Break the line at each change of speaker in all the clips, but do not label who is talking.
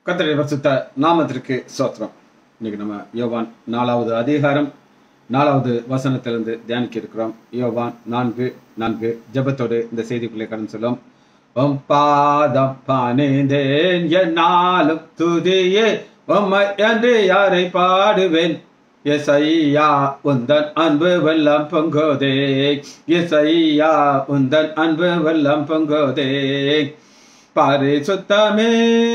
கர்த்தருடைய பரிசுத்த நாமத்திற்கு சோத்திரம் இன்னைக்கு நம்ம யோவான் நாலாவது அதிகாரம் நாலாவது வசனத்திலிருந்து தியானிக்க இருக்கிறோம் யோவான் நான்கு நான்கு ஜெபத்தோடு இந்த செய்திக்குள்ளே கடந்து சொல்லும் உம் பாதம் பணிந்தேன் என்னாலும் துதியே உம்மை என்று யாரை பாடுவேன் எசையா உந்தன் அன்பு வெள்ளம் பொங்கோதே எசையா உந்தன் அன்பு வெள்ளம் பொங்கோதே பரிசுத்தமே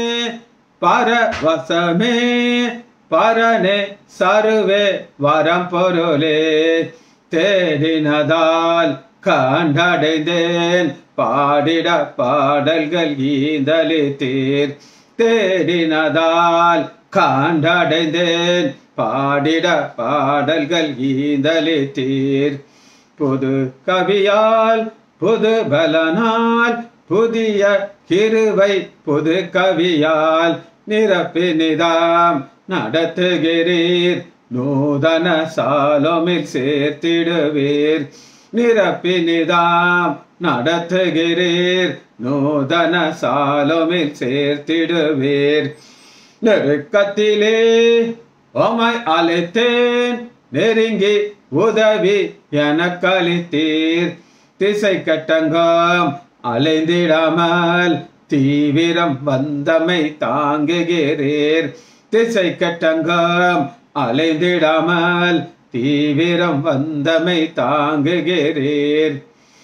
பரவசமே பரனே சருவே வரம் பொருளே தேடினதால் கண்டடைந்தேன் பாடிட பாடல்கள் ஈந்தளித்தீர் தேடினதால் கண்டடைந்தேன் பாடிட பாடல்கள் ஈந்தளித்தீர் புது கவியால் புது பலனால் புதிய கிருவை புது கவியால் நிரப்பினிதாம் நடத்துகிறீர் நூதன சாலோமில் சேர்த்திடுவீர் நிரப்பினிதாம் நடத்துகிறீர் நூதன சாலோமில் சேர்த்திடுவீர் நெருக்கத்திலே உமை அழைத்தேன் நெருங்கி உதவி எனக்கு அளித்தீர் திசை கட்டங்கம் அலைந்திடாமல் தீவிரம் வந்தமை தாங்குகிறீர் திசை கட்டங்கம் அலைந்திடாமல் தீவிரம் வந்தமை தாங்குகிறீர்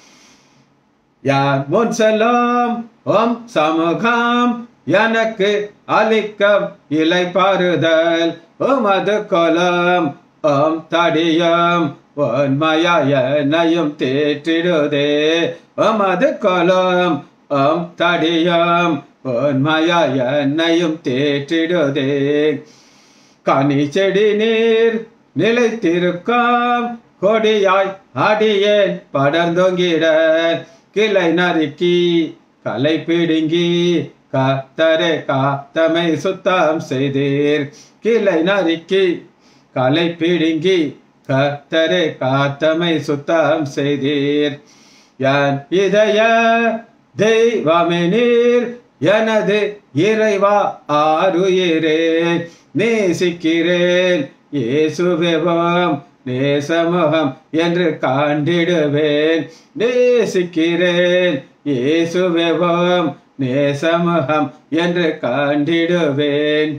யார் முன் செல்லும் ஓம் சமூகம் எனக்கு அளிக்கம் இலை பாருதல் உமது கொலம் ஓம் தடியம் உண்மையாயனையும் தேற்றிடுதே உமது கொலம் ஓம் தடியம் உண்மையாயனையும் தேற்றிடுதே கனி செடி நீர் நிலைத்திருக்காம் கொடியாய் அடியேன் படர்ந்தொங்கிட கிளை நறுக்கி கலை பிடுங்கி காத்தரே காத்தமை சுத்தம் செய்தீர் கிளை நறுக்கி கலை பிடுங்கி கத்தரே காத்தமை சுத்தம் செய்தீர் என் இதய தெய்வமே நீர் எனது இறைவா ஆறுயிரே நேசிக்கிறேன் இயேசுவேவம் நேசமுகம் என்று காண்டிடுவேன் நேசிக்கிறேன் இயேசுவேவம் நேசமுகம் என்று காண்டிடுவேன்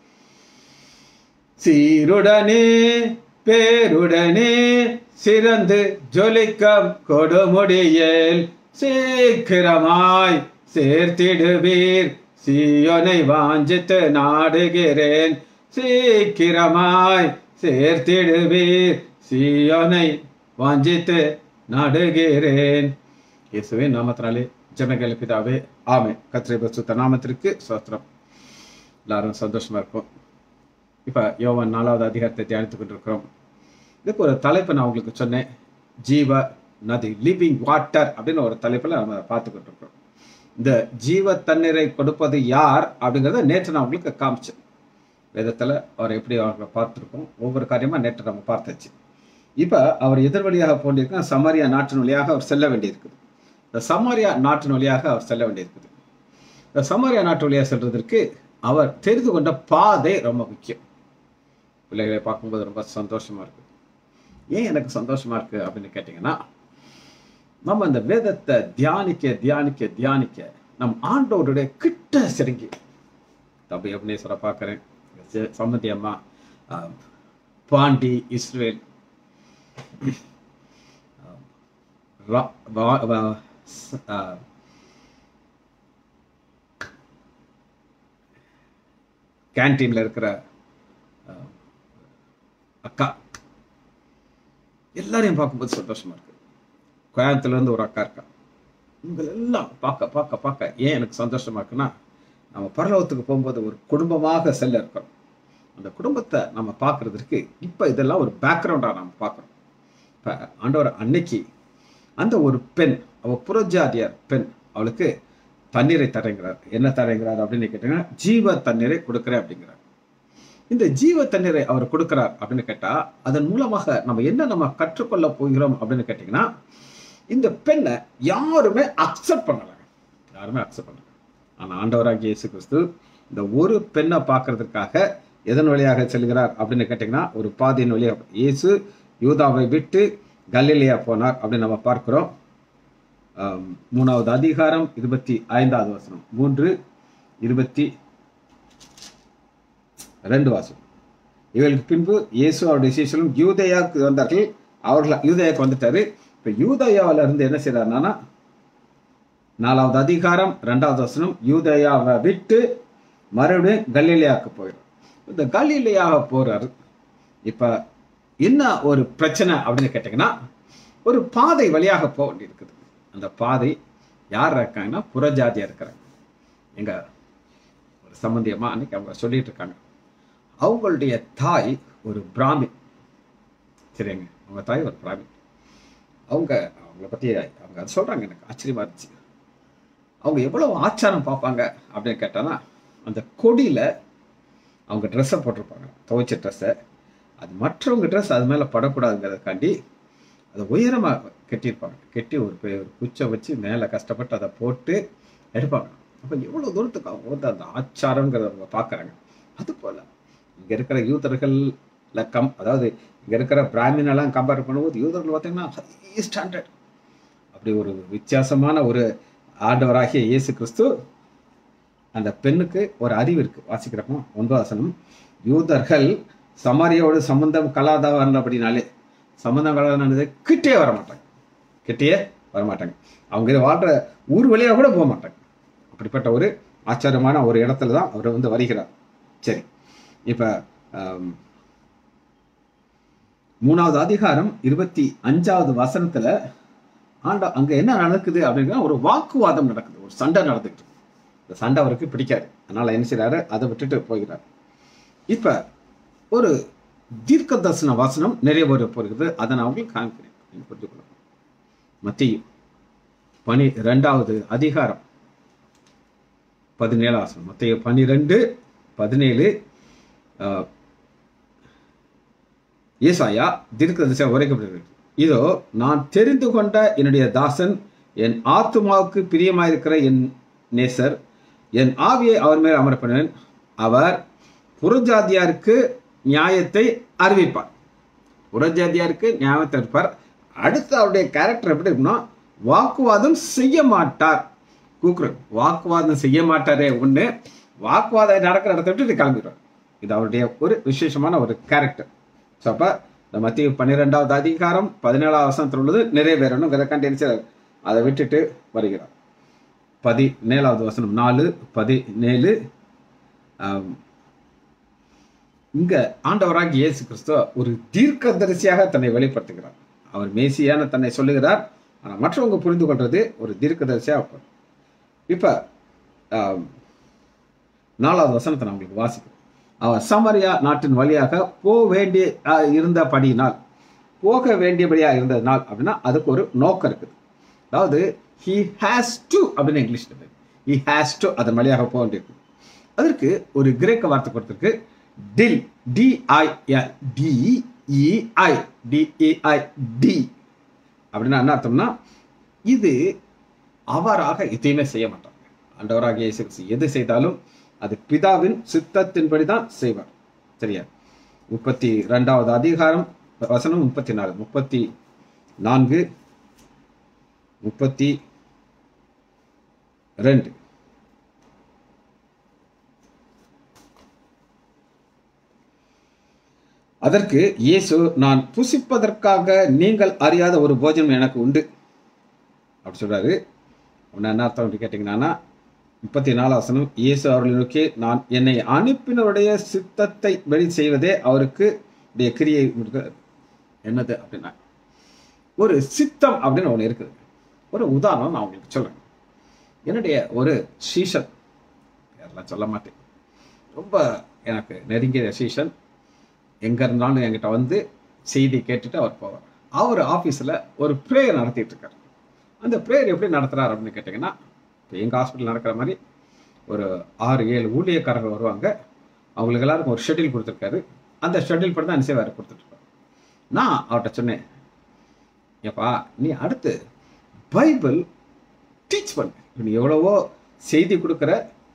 சீருடனே பேருடனே சிறந்து ஜொலிக்கம் கொடுமுடியேல் சீக்கிரமாய் சேர்த்திடுவீர் சீயோனை வாஞ்சித்து நாடுகிறேன் சீக்கிரமாய் சேர்த்திடுவீர் சீயோனை வாஞ்சித்து நாடுகிறேன் இயேசுவின் நாமத்தினாலே ஜனங்கள் பிதாவே ஆமே கத்திரை பசுத்த நாமத்திற்கு சோத்திரம் எல்லாரும் சந்தோஷமா இருப்போம் இப்ப யோவான் நாலாவது அதிகாரத்தை தியானித்துக் கொண்டிருக்கிறோம் இதுக்கு ஒரு தலைப்பு நான் உங்களுக்கு சொன்னேன் ஜீவ நதி லிவிங் வாட்டர் அப்படின்னு ஒரு தலைப்புல நம்ம பார்த்துக்கிட்டு இருக்கோம் இந்த ஜீவ தண்ணீரை கொடுப்பது யார் அப்படிங்கிறத நேற்று நான் உங்களுக்கு காமிச்சேன் வேதத்துல அவர் எப்படி அவர்களை பார்த்துருக்கோம் ஒவ்வொரு காரியமா நேற்று நம்ம பார்த்தாச்சு இப்ப அவர் எதிர் வழியாக போண்டிருக்க சமாரியா நாட்டின் வழியாக அவர் செல்ல வேண்டியிருக்குது இந்த சமாரியா நாட்டின் வழியாக அவர் செல்ல வேண்டியிருக்குது இந்த சமாரியா நாட்டு வழியாக செல்றதற்கு அவர் தெரிந்து கொண்ட பாதை ரொம்ப முக்கியம் பிள்ளைகளை பார்க்கும்போது ரொம்ப சந்தோஷமா இருக்கு ஏன் எனக்கு சந்தோஷமா இருக்கு அப்படின்னு கேட்டீங்கன்னா நம்ம இந்த வேதத்தை தியானிக்க தியானிக்க தியானிக்க நம் ஆண்டோருடைய கிட்ட சிறங்கி தம்பி அபினேஸ்வரை பார்க்குறேன் சம்மதி அம்மா ஆஹ், பாண்டி இஸ்ரேல் ஆஹ், ரா- வா- வா- ஸ்- ஆஹ், கேன்டீன்ல இருக்கிற ஆஹ், அக்கா எல்லாரையும் பார்க்கும்போது சந்தோஷமா இருக்கு கோயம்புத்தூர்ல இருந்து ஒரு அக்கா இருக்கா இவங்க எல்லாம் பார்க்க பார்க்க பார்க்க ஏன் எனக்கு சந்தோஷமா இருக்குன்னா நம்ம பரலோகத்துக்கு போகும்போது ஒரு குடும்பமாக செல்ல இருக்கோம் அந்த குடும்பத்தை நம்ம பார்க்கறதுக்கு இப்போ இதெல்லாம் ஒரு பேக்ரவுண்டாக நம்ம பார்க்குறோம் இப்போ ஆண்டவர் அன்னைக்கு அந்த ஒரு பெண் அவ புறஜாதியார் பெண் அவளுக்கு தண்ணீரை தரங்கிறார் என்ன தரங்கிறார் அப்படின்னு கேட்டீங்கன்னா ஜீவ தண்ணீரை கொடுக்குறேன் அப்படிங்கிறார் இந்த ஜீவ தண்ணீரை அவர் கொடுக்கிறார் அப்படின்னு கேட்டா அதன் மூலமாக நம்ம என்ன நம்ம கற்றுக்கொள்ள போகிறோம் அப்படின்னு கேட்டீங்கன்னா இந்த பெண்ணை யாருமே அக்செப்ட் பண்ணல யாருமே அக்செப்ட் பண்ணல ஆனா ஆண்டவராகிய இயேசு கிறிஸ்து இந்த ஒரு பெண்ணை பார்க்கறதுக்காக எதன் வழியாக செல்கிறார் அப்படின்னு கேட்டிங்கன்னா ஒரு பாதையின் வழியாக இயேசு யூதாவை விட்டு கலிலியா போனார் அப்படின்னு நம்ம பார்க்கிறோம் ஆம், மூணாவது அதிகாரம் இருபத்தி ஐந்தாவது வசனம் மூன்று இருபத்தி ரெண்டு வாசம் இவர்களுக்கு பின்பு இயேசு அவருடைய சீசலும் யூதேயாவுக்கு வந்தார்கள் அவர்கள் யூதேயாவுக்கு வந்துட்டாரு இப்போ யூதேயாவில் இருந்து என்ன செய்யறாருன்னா நாலாவது அதிகாரம் ரெண்டாவது வசனம் யூதேயாவை விட்டு மறுபடியும் கலிலியாவுக்கு போயிடும் இந்த கலிலியாக போறாரு இப்ப என்ன ஒரு பிரச்சனை அப்படின்னு கேட்டிங்கன்னா ஒரு பாதை வழியாக போக வேண்டியிருக்குது அந்த பாதை யார் இருக்காங்கன்னா புறஜாதியா இருக்கிறாங்க எங்க ஒரு சம்பந்தியமா அன்னைக்கு அவங்க சொல்லிட்டு இருக்காங்க அவங்களுடைய தாய் ஒரு பிராமின் சரிங்க அவங்க தாய் ஒரு பிராமின் அவங்க அவங்கள பத்தி அவங்க அது சொல்றாங்க எனக்கு ஆச்சரியமா இருந்துச்சு அவங்க எவ்வளவு ஆச்சாரம் பார்ப்பாங்க அப்படின்னு கேட்டானா அந்த கொடியில அவங்க ட்ரெஸ்ஸை போட்டிருப்பாங்க துவைச்ச ட்ரெஸ்ஸை அது மற்றவங்க ட்ரெஸ் அது மேலே படக்கூடாதுங்கிறதுக்காண்டி அதை உயரமாக கட்டியிருப்பாங்க கட்டி ஒரு பெ- ஒரு குச்சை வச்சு மேலே கஷ்டப்பட்டு அதை போட்டு எடுப்பாங்க அப்போ எவ்வளோ தூரத்துக்கு அவங்க வந்து அந்த ஆச்சாரங்கிறத அவங்க பார்க்குறாங்க அது போல் இங்கே இருக்கிற யூதர்கள்ல கம் அதாவது இங்கே இருக்கிற பிராமினெல்லாம் கம்பேர் பண்ணும்போது யூதர்கள் பார்த்தீங்கன்னா ஹை ஸ்டாண்டர்ட் அப்படி ஒரு வித்தியாசமான ஒரு ஆண்டவராகிய இயேசு கிறிஸ்து அந்த பெண்ணுக்கு ஒரு அறிவு இருக்கு வாசிக்கிறப்போ ஒன்பதாசனம் யூதர்கள் சமாரியோடு சம்பந்தம் கலாதவர்னபடினாலே சம்பந்தம் கலாதனது கிட்டே வர மாட்டாங்க கிட்டேயே வர மாட்டாங்க அவங்க இது வாழ்ற ஊர் வழியாக கூட போக மாட்டாங்க அப்படிப்பட்ட ஒரு ஆச்சரியமான ஒரு இடத்துல தான் அவர் வந்து வருகிறார் சரி இப்போ மூணாவது அதிகாரம் இருபத்தி அஞ்சாவது வசனத்துல ஆண்டா அங்க என்ன நடக்குது அப்படின்னா ஒரு வாக்குவாதம் நடக்குது ஒரு சண்டை நடந்துக்கிட்டு இருக்கு. இந்த சண்டை அவருக்கு பிடிக்காது அதனால என்ன செய்றாரு அதை விட்டுட்டு போகிறார் இப்ப ஒரு தீர்க்க தரிசன வசனம் நிறைவேற போகிறது அதை நான் உங்களுக்கு காண்கிறேன் நீங்க புரிந்து கொள்ளணும் மத்திய பனி ரெண்டாவது அதிகாரம் பதினேழாம் வசனம் மத்திய பனிரெண்டு பதினேழு ஆஹ், ஏசாயா தீர்க்கதரிசனம் உரைக்கப்படுகிறது இதோ நான் தெரிந்து கொண்ட என்னுடைய தாசன் என் ஆத்துமாவுக்கு பிரியமாயிருக்கிற என் நேசர் என் ஆவியை அவர் மேல் அமரப்பனேன் அவர் புறஜாதியாருக்கு நியாயத்தை அறிவிப்பார் புறஜாதியாருக்கு நியாயத்தை அறிவிப்பார் அடுத்து அவருடைய கேரக்டர் எப்படி இருக்குன்னா வாக்குவாதம் செய்ய மாட்டார் கூக்குறன் வாக்குவாதம் செய்ய மாட்டாரே ஒண்ணு வாக்குவாதம் நடக்கிற இடத்த விட்டு கிளம்பிடுவார் இது அவருடைய ஒரு விசேஷமான ஒரு கேரக்டர் ஸோ அப்போ இந்த மத்திய பன்னிரெண்டாவது அதிகாரம் பதினேழாவது வசனத்தில் உள்ளது நிறைவேறணும் விதக்காண்டி என்ன செய்றார்? அதை விட்டுட்டு வருகிறார் பதினேழாவது வசனம் நாலு பதினேழு ஆம், இங்க ஆண்டவராகிய இயேசு கிறிஸ்துவ ஒரு தீர்க்கதரிசியாக தன்னை வெளிப்படுத்துகிறார் அவர் மேசியான தன்னை சொல்லுகிறார் ஆனா மற்றவங்க புரிந்து கொள்றது ஒரு தீர்க்கதரிசியா இருப்பார். இப்ப ஆம், நாலாவது வசனத்தை நான் உங்களுக்கு வாசிக்கிறேன் அவர் சமரியா நாட்டின் வழியாக போக வேண்டிய ஆஹ், இருந்தபடியினால் போக வேண்டியபடியா இருந்ததுனால் அப்படின்னா அதுக்கு ஒரு நோக்கம் இருக்குது அதாவது ஹி ஹேஸ் டு அப்படின்னு இங்கிலீஷ்ல இருக்கு ஹி ஹேஸ் டு அதன் வழியாக போக வேண்டியிருக்கு அதற்கு ஒரு கிரேக்க வார்த்தை கொடுத்திருக்கு டில் டிஐஎல் டிஇஐ டிஇஐ டி அப்படின்னா என்ன அர்த்தம்னா இது அவராக எதையுமே செய்ய மாட்டாங்க ஆண்டவராகிய இயேசு கிறிஸ்து எது செய்தாலும் அது பிதாவின் சித்தத்தின்படி தான் செய்வார் சரியா முப்பத்தி ரெண்டாவது அதிகாரம் வசனம் முப்பத்தி நாலு முப்பத்தி நான்கு முப்பத்தி ரெண்டு அதற்கு இயேசு நான் புசிப்பதற்காக நீங்கள் அறியாத ஒரு போஜனம் எனக்கு உண்டு அப்படி சொல்றாரு உன்னை என்ன அர்த்தம் அப்படி கேட்டீங்கன்னா முப்பத்தி நாலாசனம் இயேசு அவர்களை நோக்கி நான் என்னை அனுப்பினருடைய சித்தத்தை வெளி செய்வதே அவருக்கு உடைய கிரியை இருக்கு. என்னது அப்படின்னா ஒரு சித்தம் அப்படின்னு ஒன்று இருக்குது ஒரு உதாரணம் நான் உங்களுக்கு சொல்றேன் என்னுடைய ஒரு சீசன் யாரெல்லாம் சொல்ல மாட்டேன் ரொம்ப எனக்கு நெருங்கிய சீசன் எங்க இருந்தாலும் என்கிட்ட வந்து செய்தி கேட்டுட்டு அவர் போவார் அவர் ஆஃபீஸில் ஒரு ப்ரேயர் நடத்திட்டு இருக்காரு அந்த ப்ரேயர் எப்படி நடத்துறாரு அப்படின்னு கேட்டிங்கன்னா இப்போ எங்கள் ஹாஸ்பிட்டல் நடக்கிற மாதிரி ஒரு ஆறு ஏழு ஊழியக்காரங்க வருவாங்க அவங்களுக்கு எல்லாருக்கும் ஒரு ஷெட்யூல் கொடுத்துருக்காரு அந்த ஷெட்யூல் படி தான் என்ன செய்வார் கொடுத்துட்ருக்காரு நான் அவர்கிட்ட சொன்னேன் ஏப்பா நீ அடுத்து பைபிள் டீச் பண்ணு நீ எவ்வளவோ செய்தி கொடுக்குற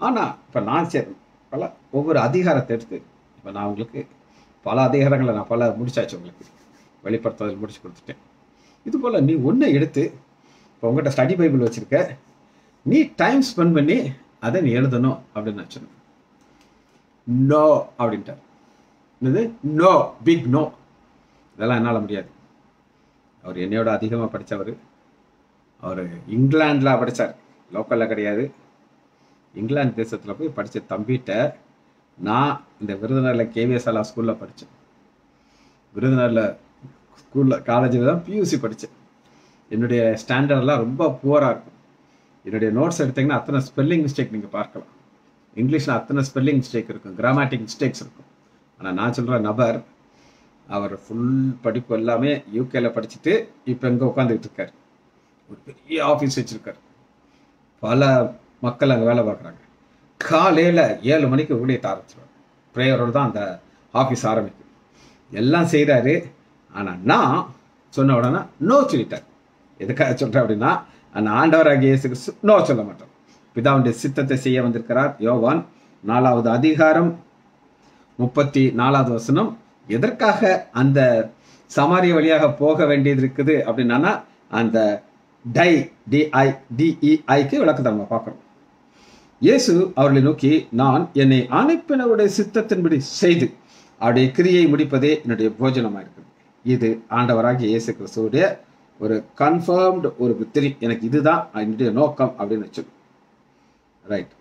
ஆனால் இப்போ நான் சரி பல ஒவ்வொரு அதிகாரத்தை எடுத்து இப்போ நான் உங்களுக்கு பல அதிகாரங்களை நான் பல முடிச்சாச்சு உங்களுக்கு வெளிப்படுத்துதல் முடிச்சு கொடுத்துட்டேன் இது போல் நீ ஒன்றை எடுத்து இப்போ உங்கள்கிட்ட ஸ்டடி பைபிள் வச்சுருக்க நீ டைம் ஸ்பெண்ட் பண்ணி அதை நீ எழுதணும் அப்படின்னு நான் சொன்னேன் நோ அப்படின்ட்டார் என்னது நோ பிக் நோ இதெல்லாம் என்னால் முடியாது அவர் என்னையோட அதிகமாக படித்தவர் அவர் இங்கிலாண்டில் படித்தார் லோக்கலில் கிடையாது இங்கிலாந்து தேசத்தில் போய் படித்த தம்பிகிட்ட நான் இந்த விருதுநகரில் கேவிஎஸ் ஆலா ஸ்கூலில் படித்தேன் விருதுநகரில் ஸ்கூலில் காலேஜில் தான் பியூசி படித்தேன் என்னுடைய ஸ்டாண்டர்ட்லாம் ரொம்ப புவராக இருக்கும் என்னுடைய நோட்ஸ் எடுத்தீங்கன்னா அத்தனை ஸ்பெல்லிங் மிஸ்டேக் நீங்கள் பார்க்கலாம் இங்கிலீஷில் அத்தனை ஸ்பெல்லிங் மிஸ்டேக் இருக்கும் கிராமட்டிக் மிஸ்டேக்ஸ் இருக்கும் ஆனால் நான் சொல்கிற நபர் அவர் ஃபுல் படிப்பு எல்லாமே யூகேல படிச்சுட்டு இப்போ எங்கே உட்காந்துக்கிட்டு இருக்கார் ஒரு பெரிய ஆஃபீஸ் வச்சுருக்கார் பல மக்கள் அங்கே வேலை பார்க்குறாங்க காலையில் ஏழு மணிக்கு ஊழியத்தை ஆரம்பிச்சிருவார் ப்ரேயரோடு தான் அந்த ஆஃபீஸ் ஆரம்பிக்கும் எல்லாம் செய்கிறாரு ஆனால் நான் சொன்ன உடனே நோ சொல்லிட்டார் எதுக்காக சொல்கிறேன் அப்படின்னா அந்த ஆண்டவராகிய இயேசு கிறிஸ்து நோ சொல்ல மாட்டோம் பிதாவுடைய சித்தத்தை செய்ய வந்திருக்கிறார் யோவான் நாலாவது அதிகாரம் முப்பத்தி நாலாவது வசனம் எதற்காக அந்த சமாரிய வழியாக போக வேண்டியது இருக்குது அப்படின்னா அந்த டை டிஐ டிஇஐக்கு விளக்கத்தை நம்ம பார்க்குறோம் இயேசு அவர்களை நோக்கி நான் என்னை அனுப்பினவருடைய சித்தத்தின்படி செய்து அவருடைய கிரியை முடிப்பதே என்னுடைய போஜனமாக இருக்குது இது ஆண்டவராகிய இயேசு கிறிஸ்துவுடைய ஒரு கன்ஃபர்ம்டு ஒரு வித்திரி எனக்கு இதுதான் என்னுடைய நோக்கம் அப்படின்னு வச்சு ரைட்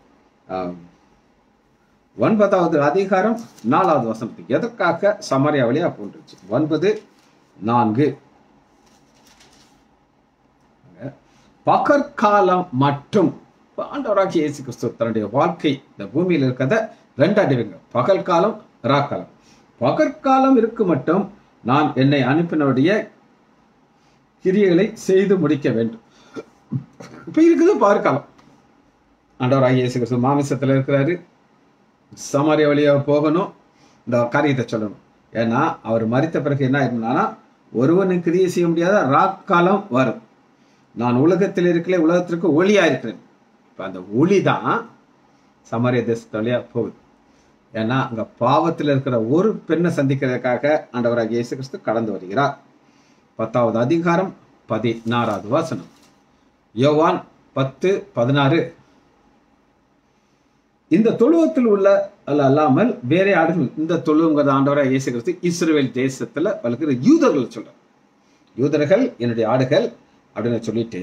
ஒன்பதாவது அதிகாரம் நாலாவது வசனத்துக்கு எதற்காக சமரியா வழியா போன்றுச்சு ஒன்பது நான்கு பகற்காலம் மட்டும் ஆண்டவராகிய இயேசு கிறிஸ்து தன்னுடைய வாழ்க்கை இந்த பூமியில் இருக்கிறத ரெண்டா டிவிங்க பகல் காலம் ராக்காலம் பகற்காலம் இருக்கு மட்டும் நான் என்னை அனுப்பினுடைய கிரியைகளை செய்து முடிக்க வேண்டும் இப்ப இருக்குது பார்க்கலாம் ஆண்டவராகிய இயேசு கிறிஸ்து மாமிசத்தில் இருக்கிறாரு சமாரிய வழியாக போகணும் இந்த காரியத்தை சொல்லணும் ஏன்னா அவர் மறித்த பிறகு என்ன ஆயிருந்தானா ஒருவனும் கிரியை செய்ய முடியாத ராக்காலம் வரும் நான் உலகத்தில் இருக்கல உலகத்திற்கு ஒளியா இருக்கிறேன் இப்போ அந்த ஒளி தான் சமாரிய தேசத்து வழியா போகுது ஏன்னா அங்க பாவத்தில் இருக்கிற ஒரு பெண்ணை சந்திக்கிறதுக்காக ஆண்டவராக இயேசு கிறிஸ்து கடந்து வருகிறார் பத்தாவது அதிகாரம் பதினாறாவது வாசனம் யோவான் பத்து பதினாறு இந்த தொழுவத்தில் உள்ள அல்ல அல்லாமல் வேற ஆடுகள் இந்த தொழுவுங்கிறத ஆண்டவராக இயேசு கிறிஸ்து இஸ்ரேல் தேசத்துல வளர்க்கிற யூதர்கள் சொல்ற யூதர்கள் என்னுடைய ஆடுகள் அப்படின்னு சொல்லிட்டு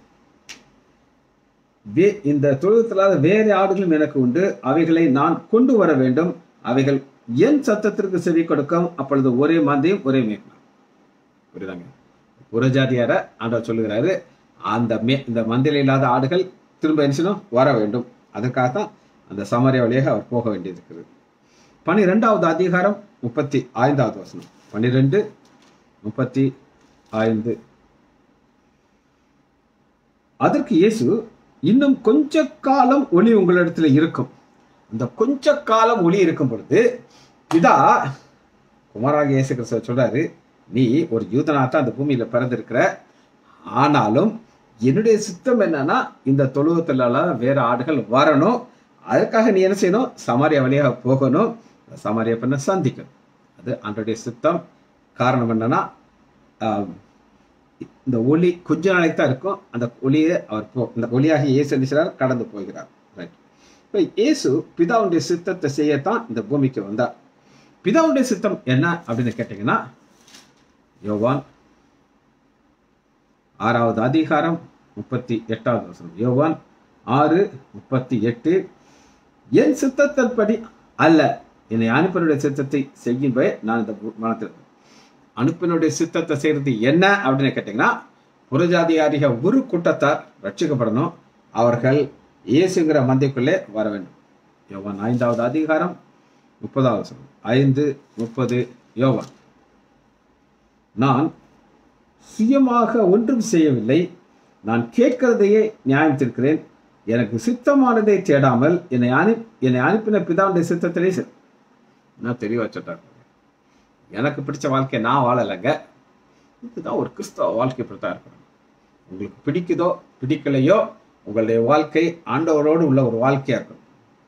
வே இந்த தொழுவத்திலாத வேறு ஆடுகளும் எனக்கு உண்டு அவைகளை நான் கொண்டு வர வேண்டும் அவைகள் என் சத்தத்திற்கு செவி கொடுக்கும் அப்பொழுது ஒரே மந்தையும் ஒரே மேய்க்கலாம் புரியுதாங்க புறஜாதியார ஆண்டவர் சொல்லுகிறாரு அந்த மே இந்த மந்தையில் இல்லாத ஆடுகள் திரும்ப என்ன செய்யணும் வர வேண்டும் அதற்காகத்தான் அந்த சமரிய வழியாக அவர் போக வேண்டியது இருக்குது பனிரெண்டாவது அதிகாரம் முப்பத்தி ஐந்தாவது வசனம் பன்னிரெண்டு முப்பத்தி ஐந்து அதற்கு இயேசு இன்னும் கொஞ்ச காலம் ஒளி உங்களிடத்துல இருக்கும் இந்த கொஞ்ச காலம் ஒளி இருக்கும் பொழுது இதா குமாராக இயேசு கிறிஸ்துவ சொல்றாரு நீ ஒரு யூதனாத்தான் அந்த பூமியில பிறந்திருக்கிற ஆனாலும் என்னுடைய சித்தம் என்னன்னா இந்த தொழுவத்துல வேற ஆடுகள் வரணும் அதற்காக நீ என்ன செய்யணும் சமாரியா வழியாக போகணும் சமாரியா பண்ண சந்திக்கணும் அது அன்றைய சித்தம் காரணம் என்னன்னா இந்த ஒளி கொஞ்ச நாளைக்கு தான் இருக்கும் அந்த ஒளியை அவர் போ இந்த ஒளியாக இயேசு என்ன கடந்து போகிறார் ரைட் இப்போ இயேசு பிதாவுடைய சித்தத்தை செய்யத்தான் இந்த பூமிக்கு வந்தார் பிதாவுடைய சித்தம் என்ன அப்படின்னு கேட்டீங்கன்னா யோவான் ஆறாவது அதிகாரம் முப்பத்தி எட்டாவது வசனம் யோவான் ஆறு முப்பத்தி எட்டு என் சித்தத்தின்படி அல்ல என்னை அனுப்பினுடைய சித்தத்தை செய்யும்பே நான் இந்த மனத்தில் அனுப்பினுடைய சித்தத்தை செய்யறது என்ன அப்படின்னு கேட்டீங்கன்னா புறஜாதியாரிக ஒரு கூட்டத்தார் ரட்சிக்கப்படணும் அவர்கள் இயேசுங்கிற மந்தைக்குள்ளே வர வேண்டும் யோவான் ஐந்தாவது அதிகாரம் முப்பதாவது வசனம் ஐந்து முப்பது யோவான் நான் சுயமாக ஒன்றும் செய்யவில்லை நான் கேட்கிறதையே நியாயம் தீர்க்கிறேன் எனக்கு சித்தமானதை தேடாமல் என்னை அனு என்னை அனுப்பின பிதாவுடைய சித்தத்திலே நான் தெளிவா சொல்றாரு எனக்கு பிடிச்ச வாழ்க்கை நான் வாழலைங்க இதுதான் ஒரு கிறிஸ்தவ வாழ்க்கை இப்படித்தான் இருக்கணும் உங்களுக்கு பிடிக்குதோ பிடிக்கலையோ உங்களுடைய வாழ்க்கை ஆண்டவரோடு உள்ள ஒரு வாழ்க்கையா இருக்கணும்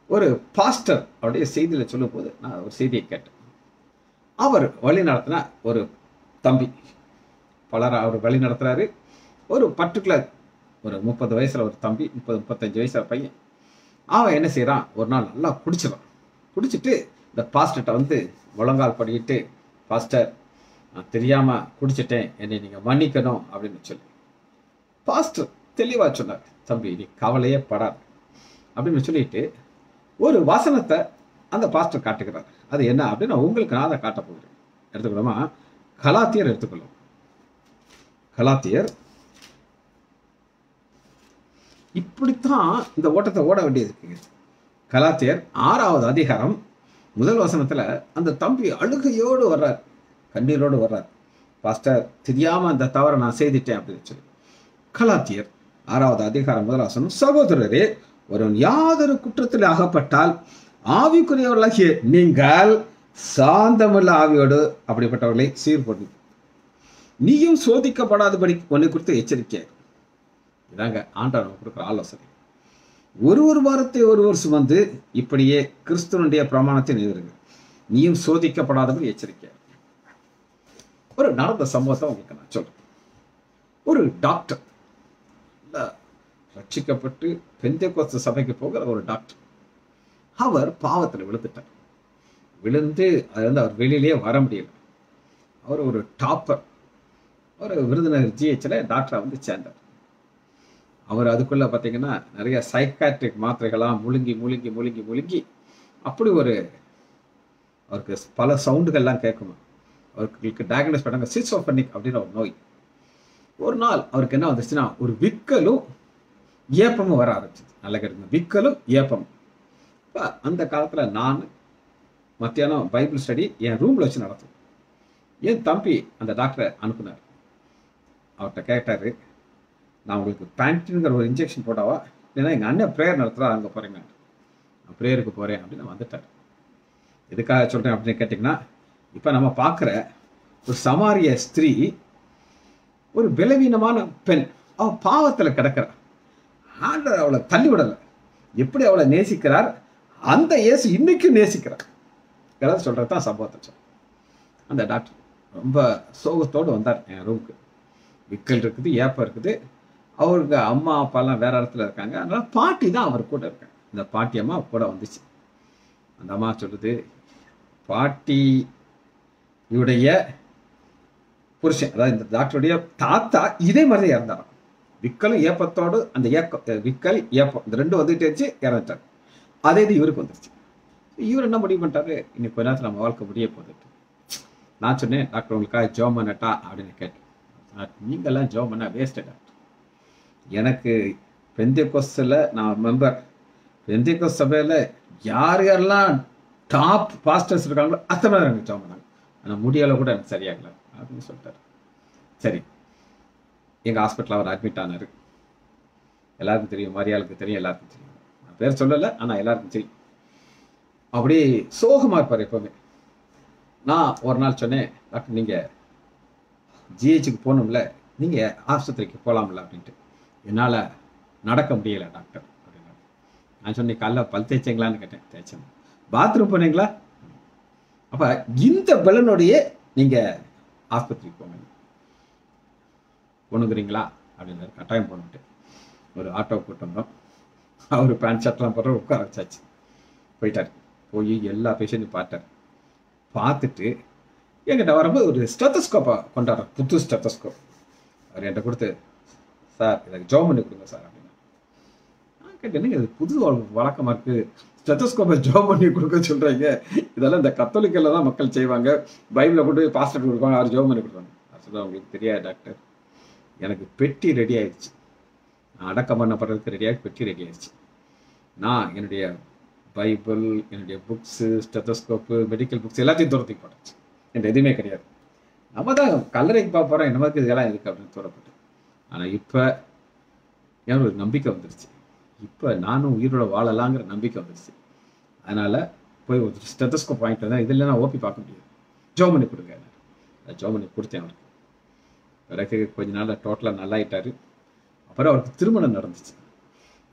ஒரு பாஸ்டர் அவருடைய செய்தியில் சொல்லும்போது நான் ஒரு செய்தியை கேட்டேன் அவர் வழி நடத்தின ஒரு தம்பி பலர் அவர் வழி நடத்துறாரு ஒரு பர்டிகுலர் ஒரு முப்பது வயசுல ஒரு தம்பி முப்பது முப்பத்தஞ்சு வயசுல பையன் அவன் என்ன செய்றான் ஒரு நாள் நல்லா குடிச்சிடறான் குடிச்சிட்டு இந்த பாஸ்டர்கிட்ட வந்து முழங்கால் படிக்கிட்டு பாஸ்டர் நான் தெரியாம குடிச்சிட்டேன் என்னை நீங்க மன்னிக்கணும் அப்படின்னு சொல்லி பாஸ்டர் தெளிவா சொன்னார் தம்பி நீ கவலையே படாத அப்படின்னு சொல்லிட்டு ஒரு வசனத்தை அந்த பாஸ்டர் காட்டுகிறார் அது என்ன அப்படின்னு நான் உங்களுக்கு நான் அதை காட்ட போகிறேன் எடுத்துக்கலாமா கலாத்தியர் எடுத்துக்கொள்ளும் கலாத்தியர் இப்படித்தான் இந்த ஓட்டத்தை ஓட வேண்டியது இருக்குங்க கலாத்தியர் ஆறாவது அதிகாரம் முதல் வசனத்துல அந்த தம்பி அழுகையோடு வர்றார் கண்ணீரோடு வர்றார் பாஸ்டர் தெரியாம அந்த தவறை நான் செய்துட்டேன் அப்படின்னு சொல்லி கலாத்தியர் ஆறாவது அதிகாரம் முதல் வசனம் சகோதரரே ஒருவன் யாதொரு குற்றத்தில் அகப்பட்டால் ஆவிக்குரியவர்களாகிய நீங்கள் சாந்தமுள்ள ஆவியோடு அப்படிப்பட்டவர்களை சீர்படுத்து நீயும் சோதிக்கப்படாதபடி உன்னை குறித்து எச்சரிக்கை இதாங்க ஆண்டவர் நமக்கு கொடுக்குற ஆலோசனை ஒரு ஒரு வாரத்தை ஒருவர் சுமந்து இப்படியே கிறிஸ்துவனுடைய பிரமாணத்தை நிறுவுங்க நீயும் சோதிக்கப்படாதபடி எச்சரிக்கை ஒரு நடந்த சம்பவத்தை உங்களுக்கு நான் சொல்றேன் ஒரு டாக்டர் நல்ல ரட்சிக்கப்பட்டு பெந்தைக்கோஸ்து சபைக்கு போகிற ஒரு டாக்டர் அவர் பாவத்தில் விழுந்துட்டார் விழுந்து அது வந்து அவர் வெளியிலேயே வர முடியல அவர் ஒரு டாப்பர் ஒரு விருதுநகர் ஜிஹெச்சில் டாக்டரை வந்து சேர்ந்தார் அவர் அதுக்குள்ள பார்த்தீங்கன்னா நிறைய சைக்காட்ரிக் மாத்திரைகளாம் முழுங்கி முழுங்கி முழுங்கி முழுங்கி அப்படி ஒரு அவருக்கு பல சவுண்டுகள்லாம் கேட்குமா அவருக்கு டயக்னோஸ் பண்ணாங்க சிசோபனிக் அப்படின்ற ஒரு நோய் ஒரு நாள் அவருக்கு என்ன வந்துச்சுன்னா ஒரு விக்கலும் ஏப்பமும் வர ஆரம்பிச்சது நல்ல கேட்டுங்க விக்கலும் ஏப்பமும் இப்போ அந்த காலத்தில் நான் மத்தியானம் பைபிள் ஸ்டடி என் ரூமில் வச்சு நடத்தும் என் தம்பி அந்த டாக்டரை அனுப்புனார் அவர்கிட்ட கேட்டார் நான் உங்களுக்கு பேண்டின்ங்கிற ஒரு இன்ஜெக்ஷன் போட்டாவா இல்லைன்னா எங்கள் அண்ணன் ப்ரேயர் நடத்துகிறா அங்கே போகிறேங்க நான் ப்ரேயருக்கு போகிறேன் அப்படின்னு வந்துட்டார் எதுக்காக சொல்கிறேன் அப்படின்னு கேட்டிங்கன்னா இப்போ நம்ம பார்க்குற ஒரு சமாரிய ஸ்திரீ ஒரு பலவீனமான பெண் அவள் பாவத்தில் கிடக்கிறா ஆண்டவர் அவளை தள்ளி விடலை எப்படி அவளை நேசிக்கிறார் அந்த இயேசு இன்னைக்கும் நேசிக்கிறார் இதெல்லாம் சொல்கிறது தான் சம்பவத்தை சொல் அந்த டாக்டர் ரொம்ப சோகத்தோடு வந்தார் என் ரூமுக்கு விக்கல் இருக்குது ஏப்பம் இருக்குது அவருக்கு அம்மா அப்பாலாம் வேற இடத்துல இருக்காங்க அதனால பாட்டி தான் அவர் கூட இருக்காங்க இந்த பாட்டி அம்மா கூட வந்துச்சு அந்த அம்மா சொல்லுது பாட்டி இவருடைய புருஷன் அதாவது இந்த டாக்டருடைய தாத்தா இதே மாதிரி தான் இறந்தாராம் விக்கலும் ஏப்பத்தோடு அந்த ஏக்கம் விக்கல் ஏப்பம் இந்த ரெண்டும் வந்துட்டே இருந்துச்சு இறந்துட்டார் அதே இது இவருக்கு வந்துருச்சு இவர் என்ன முடிவு பண்ணிட்டாரு இன்னைக்கு கொஞ்ச நேரத்தில் நம்ம வாழ்க்கை முடிய போகுது நான் சொன்னேன் டாக்டர் உங்களுக்காக ஜோம் பண்ணட்டா அப்படின்னு கேட்டேன் நீங்கள்லாம் ஜோம் பண்ண வேஸ்ட்டு டாக்டர் எனக்கு பெந்திய கொஸ்டில் நான் மெம்பர் பெந்திய கொஸ் சபையில் யார் யாரெல்லாம் டாப் பாஸ்டர்ஸ் இருக்காங்களோ அத்தனை பேர் எனக்கு ஜோம் பண்ணாங்க ஆனால் முடியலை கூட எனக்கு சரியாகல அப்படின்னு சொல்லிட்டாரு சரி எங்கள் ஹாஸ்பிட்டலில் அவர் அட்மிட் ஆனார் எல்லாருக்கும் தெரியும் மரியாளுக்கு தெரியும் எல்லாருக்கும் தெரியும் நான் பேர் சொல்லலை ஆனால் எல்லாருக்கும் தெரியும் அப்படி சோகமாக இருப்பார் எப்போவுமே நான் ஒரு நாள் சொன்னேன் டாக்டர் நீங்கள் ஜிஹெச்சுக்கு போகணும்ல நீங்கள் ஆஸ்பத்திரிக்கு போகலாம்ல அப்படின்ட்டு என்னால் நடக்க முடியலை டாக்டர் அப்படின்னா நான் சொன்னேன் காலைல பல் தேய்ச்சிங்களான்னு கேட்டேன் தேய்ச்சேன் பாத்ரூம் போனீங்களா அப்போ இந்த பலனுடைய நீங்கள் ஆஸ்பத்திரிக்கு போங்க போனுங்கிறீங்களா அப்படின்னாரு கட்டாயம் போனுட்டு ஒரு ஆட்டோ கூட்டம் வந்தோம் அவர் பேண்ட் ஷர்ட்லாம் போட்டு உட்கார வச்சாச்சு போயிட்டார் போய் எல்லா பேஷண்ட்டும் பார்த்தார் பார்த்துட்டு என்கிட்ட வரும்போது ஒரு ஸ்டெத்தஸ்கோப்பை கொண்டாடுற புது ஸ்டெத்தஸ்கோப் அவர் என்கிட்ட கொடுத்து சார் எனக்கு ஜோம் பண்ணி கொடுங்க சார் அப்படின்னு நான் கேட்டேன் இது புது வழக்கமாக இருக்குது ஸ்டெத்தஸ்கோப்பை ஜோம் பண்ணி கொடுக்க சொல்கிறீங்க இதெல்லாம் இந்த கத்தோலிக்கில் தான் மக்கள் செய்வாங்க பைபிளில் கொண்டு போய் பாஸ்டர் கொடுப்பாங்க அவர் ஜோம் பண்ணி கொடுப்பாங்க நான் சொல்லுவேன் உங்களுக்கு தெரியாது டாக்டர் எனக்கு பெட்டி ரெடி ஆயிடுச்சு நான் அடக்கம் பண்ணப்படுறதுக்கு ரெடியாக பெட்டி ரெடி ஆயிடுச்சு நான் என்னுடைய பைபிள் என்னுடைய புக்ஸு ஸ்டெத்தஸ்கோப்பு மெடிக்கல் புக்ஸ் எல்லாத்தையும் தூரத்துக்கு போட்டாச்சு என்கிட்ட எதுவுமே கிடையாது நம்ம தான் கல்லறைக்கு பார்க்க போகிறோம் என்ன மாதிரி இதெல்லாம் இருக்குது அப்படின்னு தூரப்பட்டு ஆனால் இப்போ எனக்கு ஒரு நம்பிக்கை வந்துருச்சு இப்போ நானும் உயிரோட வாழலாங்கிற நம்பிக்கை வந்துருச்சு அதனால் போய் ஒரு ஸ்டெத்தஸ்கோப் வாங்கிட்டு வந்தேன் இதில் நான் ஓபி பார்க்க முடியாது ஜோ பண்ணி கொடுங்க ஜோ பண்ணி கொடுத்தேன் அவருக்கு பிறகு கொஞ்ச நாள் டோட்டலாக நல்லாயிட்டாரு அப்புறம் அவருக்கு திருமணம் நடந்துச்சு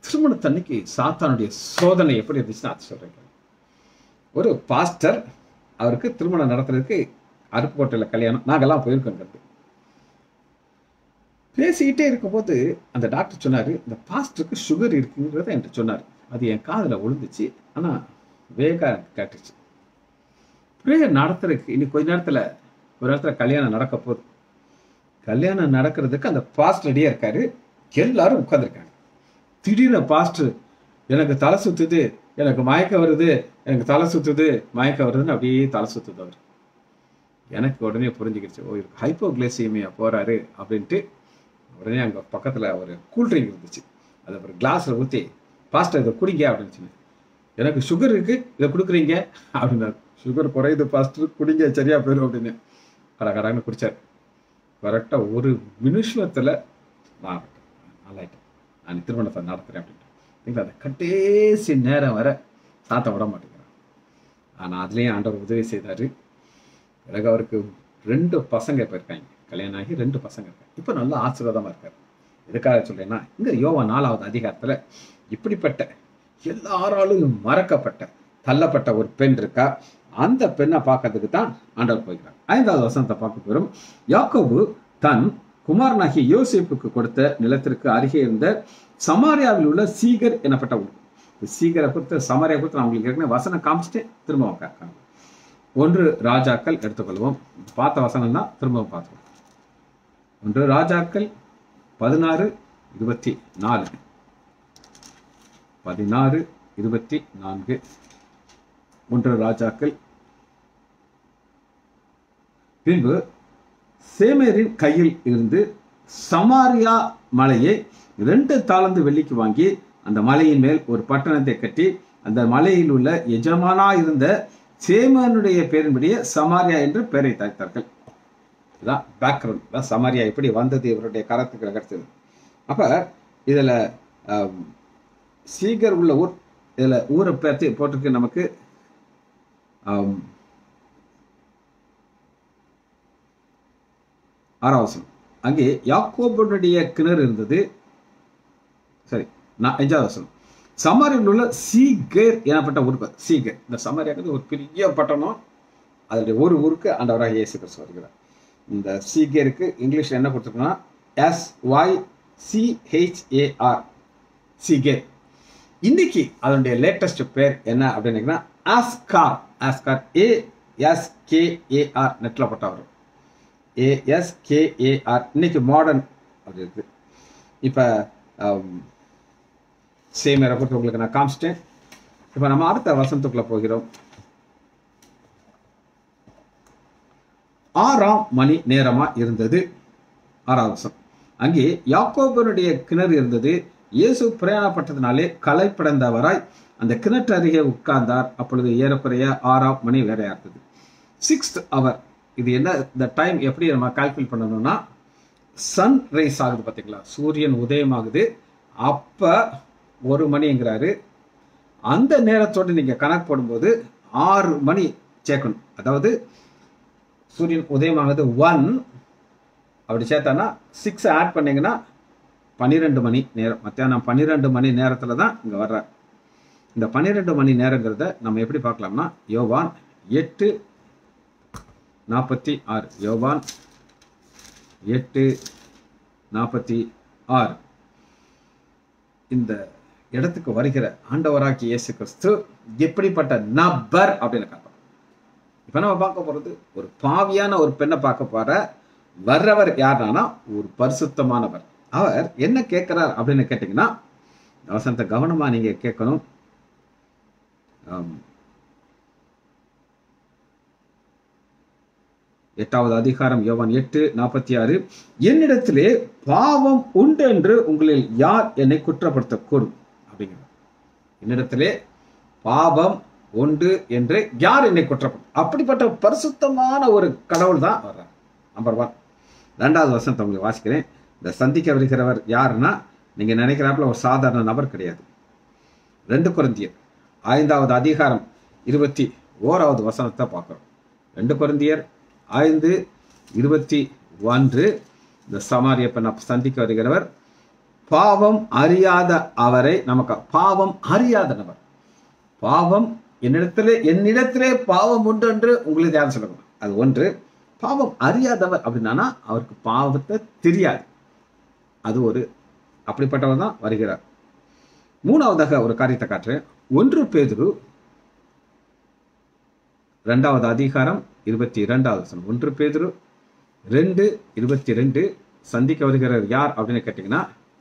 திருமணத்தன்னைக்கு சாத்தானுடைய சோதனை எப்படி இருந்துச்சுன்னா அது சொல்றேன் ஒரு பாஸ்டர் அவருக்கு திருமணம் நடத்துறதுக்கு அருப்புக்கோட்டையில் கல்யாணம் நாங்கெல்லாம் போயிருக்கோங்கிறது பேசிக்கிட்டே இருக்கும்போது அந்த டாக்டர் சொன்னார் இந்த பாஸ்டருக்கு சுகர் இருக்குங்கிறத என்கிட்ட சொன்னார் அது என் காதில் விழுந்துச்சு ஆனால் வேகா எனக்கு கேட்டுச்சு ப்ரேயர் நடத்துறதுக்கு இன்னைக்கு கொஞ்ச நேரத்தில் ஒரு நேரத்தில் கல்யாணம் நடக்க போகுது கல்யாணம் நடக்கிறதுக்கு அந்த பாஸ்டர் ரெடியாக இருக்காரு எல்லாரும் உட்காந்துருக்காங்க திடீர்னு பாஸ்டர் எனக்கு தலை சுத்துது எனக்கு மயக்கம் வருது எனக்கு தலை சுத்துது மயக்கம் வருதுன்னு அப்படியே தலை சுத்துது அவர் எனக்கு உடனே புரிஞ்சுக்கிடுச்சு ஓ இவருக்கு ஹைப்போகிளைசீமியா போறாரு அப்படின்ட்டு உடனே அங்கே பக்கத்தில் ஒரு கூல்ட்ரிங்க் இருந்துச்சு அதை ஒரு கிளாஸில் ஊற்றி பாஸ்டர் இதை குடிங்க அப்படின்னு சொன்னேன் எனக்கு சுகர் இருக்கு இதை கொடுக்குறீங்க அப்படின்னாரு சுகர் குறையுது பாஸ்டர் குடிங்க சரியா போயிடும் அப்படின்னு கடகடான்னு குடிச்சார் கரெக்டாக ஒரு நிமிஷத்தில் நான் நல்லாயிட்டேன் நான் திருமணத்தை நடத்துகிறேன் அப்படின்ட்டு இல்லைங்களா அந்த கடைசி நேரம் வர சாத்த விட மாட்டேங்கிறான் ஆனால் அதுலேயும் ஆண்டவர் உதவி செய்தார் பிறகு அவருக்கு ரெண்டு பசங்க இப்போ இருக்காங்க கல்யாணம் ஆகி ரெண்டு பசங்க இருக்காங்க இப்போ நல்லா ஆசீர்வாதமாக இருக்கார் எதுக்காக சொல்றேன்னா இங்கே யோவா நாலாவது அதிகாரத்தில் இப்படிப்பட்ட எல்லாராலும் மறக்கப்பட்ட தள்ளப்பட்ட ஒரு பெண் இருக்கா அந்த பெண்ணை பார்க்கறதுக்கு தான் ஆண்டவர் போய்கிறார் ஐந்தாவது வசனத்தை பார்க்க போகிறோம் யாக்கோபு தன் குமாரனாகிய யோசேப்புக்கு கொடுத்த நிலத்திற்கு அருகே இருந்த சமாரியாவில் உள்ள சீகர் எனப்பட்ட ஊர் இந்த சீகரை குறித்து சமாரியா குறித்து நான் உங்களுக்கு ஏற்கனவே வசனம் காமிச்சிட்டேன் திரும்ப உட்காருக்காங்க ஒன்று ராஜாக்கள் எடுத்துக்கொள்வோம் பார்த்த வசனம் தான் திரும்பவும் பார்த்துக்கணும் ஒன்று ராஜாக்கள் பதினாறு இருபத்தி நாலு பதினாறு இருபத்தி நான்கு ஒன்று ராஜாக்கள் பின்பு சேமேரின் கையில் இருந்து சமாரியா மலையை ரெண்டு தாளந்து வெள்ளிக்கு வாங்கி அந்த மலையின் மேல் ஒரு பட்டணத்தை கட்டி அந்த மலையில் உள்ள எஜமானா இருந்த சேமனுடைய பேரின்படியே சமாரியா என்று பெயரை தாய்த்தார்கள் இதுதான் பேக்ரவுண்ட் தான் சமாரியா எப்படி வந்தது இவருடைய கரத்துக்கு கிடைச்சது அப்ப இதுல ஆம், சீகர் உள்ள ஊர் இதுல ஊரை பற்றி போட்டிருக்கு நமக்கு ஆம், ஆறாம் வசனம் அங்கே யாக்கோபனுடைய கிணறு இருந்தது சரி நான் அஞ்சாவது வசனம் சமாரியில் உள்ள சீகர் எனப்பட்ட ஊருக்கு சீகர் இந்த சமாரியாங்கிறது ஒரு பெரிய பட்டணம் அதனுடைய ஒரு ஊருக்கு ஆண்டவராக இயேசு கிறிஸ்து வருகிறார் இந்த சீகருக்கு இங்கிலீஷ்ல என்ன கொடுத்துருக்கோம்னா எஸ் ஒய் சிஹெச்ஏஆர் சீகர் இன்னைக்கு அதனுடைய லேட்டஸ்ட் பேர் என்ன அப்படின்னு Oscar Oscar A S K AR நெட்டில் போட்டா வரும் ஏஎஸ்கேஏஆர் இன்னைக்கு மாடர்ன் அது இருக்கு இப்போ சேம் பொறுத்து உங்களுக்கு நான் காமிச்சிட்டேன் இப்போ நம்ம அடுத்த வசனத்துக்குள்ள போகிறோம் ஆறாம் மணி நேரமா இருந்தது ஆறாவது வசனம் அங்கே யாக்கோபனுடைய கிணறு இருந்தது இயேசு பிரயாணப்பட்டதினாலே களைப்படைந்தவராய் அந்த கிணற்று அருகே உட்கார்ந்தார் அப்பொழுது ஏறக்குறைய ஆறாம் மணி வேறையா இருந்தது சிக்ஸ்த் அவர் இது என்ன இந்த டைம் எப்படி நம்ம கால்குலேட் பண்ணணும்னா சன் ரைஸ் ஆகுது பார்த்தீங்களா சூரியன் உதயமாகுது அப்போ ஒரு மணிங்கிறாரு அந்த நேரத்தோடு நீங்கள் கணக்கு போடும்போது ஆறு மணி சேர்க்கணும் அதாவது சூரியன் உதயமாகுது ஒன் அப்படி சேர்த்தானா சிக்ஸ் ஆட் பண்ணீங்கன்னா பன்னிரெண்டு மணி நேரம் மத்தியானம் பன்னிரெண்டு மணி நேரத்தில் தான் இங்கே வர்றார் இந்த பன்னிரெண்டு மணி நேரங்கிறத நம்ம எப்படி பார்க்கலாம்னா யோவான் எட்டு நாற்பத்தி ஆறு யோவான் எட்டு நாற்பத்தி ஆறு இந்த இடத்துக்கு வருகிற ஆண்டவராகிய இயேசு கிறிஸ்து எப்படிப்பட்ட நபர் அப்படின்னு காட்டுறோம் இப்ப நம்ம பார்க்க போறது ஒரு பாவியான ஒரு பெண்ணை பார்க்க போற வர்றவர் யாருன்னா ஒரு பரிசுத்தமானவர் அவர் என்ன கேட்கிறார் அப்படின்னு கேட்டீங்கன்னா இந்த வசனத்தை கவனமா நீங்க கேட்கணும் ஆம். எட்டாவது அதிகாரம் யோவான் எட்டு நாற்பத்தி ஆறு என்னிடத்திலே பாவம் உண்டு என்று உங்களில் யார் என்னை குற்றப்படுத்தக்கூடும் அப்படிங்கிறார் என்னிடத்திலே பாவம் உண்டு என்று யார் என்னை குற்றப்படும் அப்படிப்பட்ட பரிசுத்தமான ஒரு கடவுள் தான் வர்றார் நம்பர் ஒன் ரெண்டாவது வருஷத்தை உங்களுக்கு வாசிக்கிறேன் இந்த சந்திக்க வருகிறவர் யாருன்னா நீங்க நினைக்கிறாப்புல ஒரு சாதாரண நபர் கிடையாது ரெண்டு குருந்தியர் ஐந்தாவது அதிகாரம் இருபத்தி ஓராவது வசனத்தை பார்க்குறோம் ரெண்டு குருந்தியர் ஐந்து இருபத்தி ஒன்று இந்த சமாரிய பெண்ணை சந்திக்க வருகிறவர் பாவம் அறியாத அவரை நமக்கு பாவம் அறியாத நபர் பாவம் என்னிடத்திலே என்னிடத்திலே பாவம் உண்டு என்று உங்களுக்கு யாரும் சொல்லணும் அது ஒன்று பாவம் அறியாதவர் அப்படின்னா அவருக்கு பாவத்தை தெரியாது அது ஒரு அப்படிப்பட்டவர் தான் வருகிறார் மூணாவதாக ஒரு காரியத்தை காட்டுறேன் ஒன்று பேதுரு ரெண்டாவது அதிகாரம் இருபத்தி இரண்டாவது வசனம் ஒன்று பேதுரு ரெண்டு இருபத்தி ரெண்டு சந்திக்க வருகிறவர் யார் அப்படின்னு கேட்டீங்கன்னா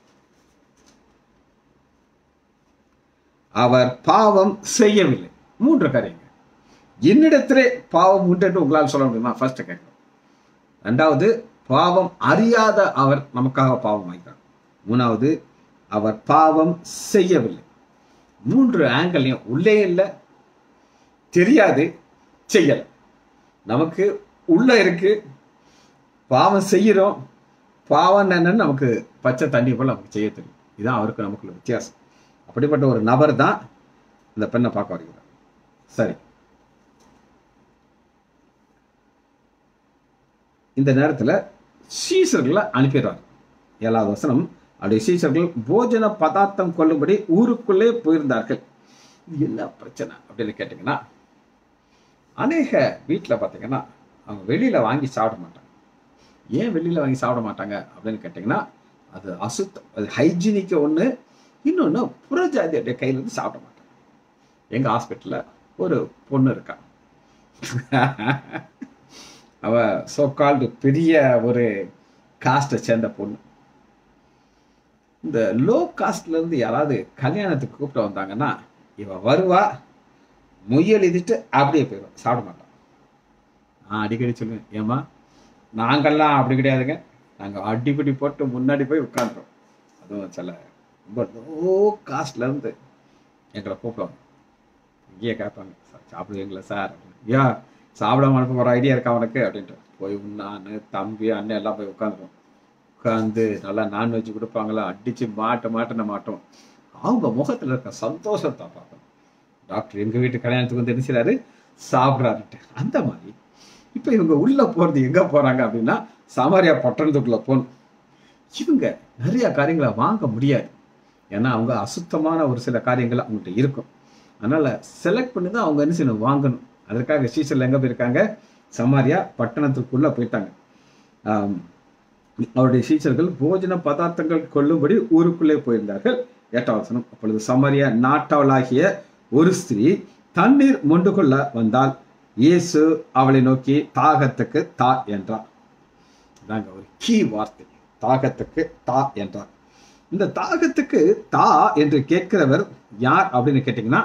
அவர் பாவம் செய்யவில்லை மூன்று காரியங்கள் என்னிடத்திலே பாவம் உண்டு என்று உங்களால் சொல்ல முடியுமா ஃபர்ஸ்ட் கேட்கணும் ரெண்டாவது பாவம் அறியாத அவர் நமக்காக பாவம் ஆகிறார் மூணாவது அவர் பாவம் செய்யவில்லை மூன்று ஆங்கிளையும் உள்ளே இல்லை தெரியாது செய்யல நமக்கு உள்ள இருக்கு பாவம் செய்கிறோம் பாவம் என்னன்னு நமக்கு பச்சை தண்ணி போல நமக்கு செய்ய தெரியும் இதுதான் அவருக்கு நமக்குள்ள வித்தியாசம் அப்படிப்பட்ட ஒரு நபர் தான் இந்த பெண்ணை பார்க்க வருகிறார் சரி இந்த நேரத்தில் சீசர்களை அனுப்பிடுறார் ஏழாவது வசனம் அப்படி சீசர்கள் போஜன பதார்த்தம் கொள்ளும்படி ஊருக்குள்ளே போயிருந்தார்கள் இது என்ன பிரச்சனை அப்படின்னு கேட்டிங்கன்னா அநேக வீட்டில் பார்த்தீங்கன்னா அவங்க வெளியில் வாங்கி சாப்பிட மாட்டாங்க ஏன் வெளியில் வாங்கி சாப்பிட மாட்டாங்க அப்படின்னு கேட்டிங்கன்னா அது அசுத்தம் அது ஹைஜீனிக்கு ஒன்று இன்னொன்று புறஜாதியுடைய கையிலேருந்து சாப்பிட மாட்டாங்க எங்கள் ஹாஸ்பிட்டலில் ஒரு பொண்ணு இருக்கா அவ சோ கால்டு பெரிய ஒரு காஸ்ட்டை சேர்ந்த பொண்ணு இந்த லோ காஸ்ட்ல இருந்து யாராவது கல்யாணத்துக்கு கூப்பிட்டு வந்தாங்கன்னா இவ வருவா முயல் எழுதிட்டு அப்படியே போயிடும் சாப்பிட மாட்டான் நான் அடிக்கடி சொல்லுவேன் ஏம்மா நாங்கள்லாம் அப்படி கிடையாதுங்க நாங்கள் அடிப்படி போட்டு முன்னாடி போய் உட்காந்துறோம் அதுவும் சில ரொம்ப லோ காஸ்ட்ல இருந்து எங்களை கூப்பிடுவாங்க இங்கேயே கேட்பாங்க சார் சாப்பிடுவீங்களா சார் ஐயா சாப்பிடாம அனுப்ப ஒரு ஐடியா இருக்கா அவனுக்கு அப்படின்ட்டு போய் நான் தம்பி அண்ணன் எல்லாம் போய் உட்காந்துருவோம் உட்காந்து நல்லா நான்வெஜ் கொடுப்பாங்களா அடிச்சு மாட்ட மாட்டின மாட்டோம் அவங்க முகத்துல இருக்க சந்தோஷத்தை பார்க்கணும் டாக்டர் எங்க வீட்டு கல்யாணத்துக்கு வந்து என்ன செய்றாரு சாப்பிட்றாருட்டு அந்த மாதிரி இப்போ இவங்க உள்ள போறது எங்க போறாங்க அப்படின்னா சமாரியா பட்டணத்துக்குள்ள போகணும் இவங்க நிறைய காரியங்களை வாங்க முடியாது ஏன்னா அவங்க அசுத்தமான ஒரு சில காரியங்கள் அவங்கள்ட்ட இருக்கும் அதனால செலக்ட் பண்ணி தான் அவங்க என்ன செய்யணும் வாங்கணும் அதற்காக சீசர்ல எங்க போயிருக்காங்க சமாரியா பட்டணத்துக்குள்ள போயிட்டாங்க ஆம், அவருடைய சீச்சர்கள் போஜன பதார்த்தங்கள் கொள்ளும்படி ஊருக்குள்ளே போயிருந்தார்கள் எட்டாம் வசனம் அப்பொழுது சமாரியா நாட்டவளாகிய ஒரு ஸ்திரீ தண்ணீர் மொண்டு கொள்ள வந்தால் இயேசு அவளை நோக்கி தாகத்துக்கு தா என்றார் இதாங்க ஒரு கீ வார்த்தை தாகத்துக்கு தா என்றார் இந்த தாகத்துக்கு தா என்று கேட்கிறவர் யார் அப்படின்னு கேட்டீங்கன்னா